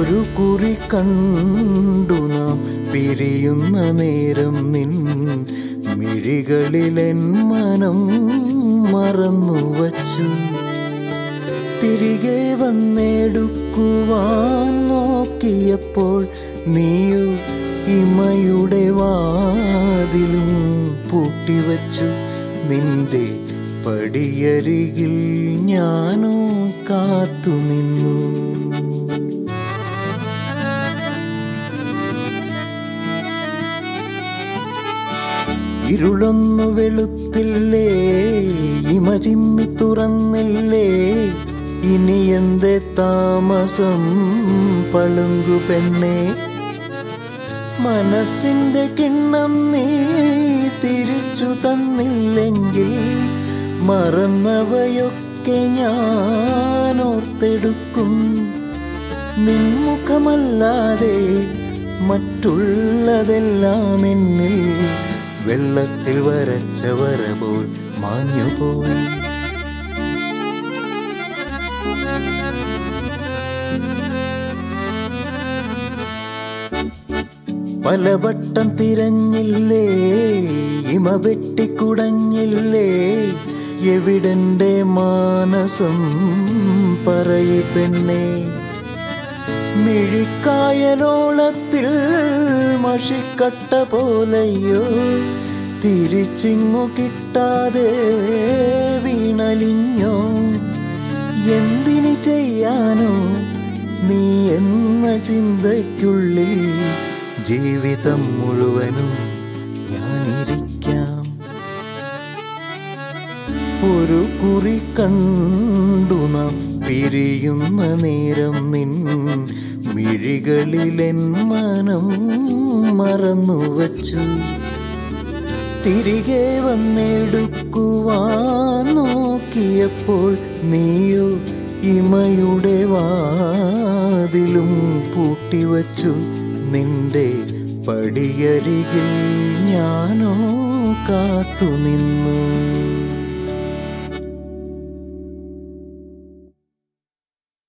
ഒരു കുറി കണ്ടു നാം പിരിയുന്ന നേരം നിൻ മിഴികളിലെൻ മനം മറന്നു വച്ചു തിരികെ വന്നെടുക്കുവാൻ നോക്കിയപ്പോൾ നീയു ഇമയുടെ വാതിലും പൂട്ടിവച്ചു നിന്റെ പടിയരികിൽ ഞാനോ കാത്തുനിന്നു ഇരുളൊന്നു വെളുത്തില്ലേ ഇമ ചിമ്മി തുറന്നില്ലേ ഇനി എന്റെ താമസം പളുങ്കു പെണ്ണേ മനസ്സിന്റെ കിണ്ണം നീ തിരിച്ചു തന്നില്ലെങ്കിൽ മറന്നവയൊക്കെ ഞാൻ ഓർത്തെടുക്കും നിൻമുഖമല്ലാതെ മറ്റുള്ളതെല്ലാം എന്നിൽ വെള്ളത്തിൽ വരച്ച വര പോൽ മാഞ്ഞുപോയി പലവട്ടം തിരഞ്ഞില്ലേ ഇമ വെട്ടിക്കുടഞ്ഞില്ലേ എവിടെന്റെ മാനസം പറയി പെണ്ണേ മിഴിക്കായലോളത്തിൽ മഷിക്കട്ട പോലെയോ തിരിച്ചിങ്ങു കിട്ടാതെ വീണലിഞ്ഞോ എന്തിന് ചെയ്യാനോ നീ എന്ന ചിന്തയ്ക്കുള്ളിൽ ജീവിതം മുഴുവനും ഞാനിരിക്കാം ഒരു കുറി കണ്ടു നാം പിരിയുന്ന നേരം നിൻ മിഴികളിലെൻ മനം മറന്നു വച്ചു തിരികെ വന്നെടുക്കുവാൻ നോക്കിയപ്പോൾ നീയോ ഇമയുടെ വാതിലും പൂട്ടിവച്ചു നിന്റെ പടിയരികിൽ ഞാനോ കാത്തുനിന്നു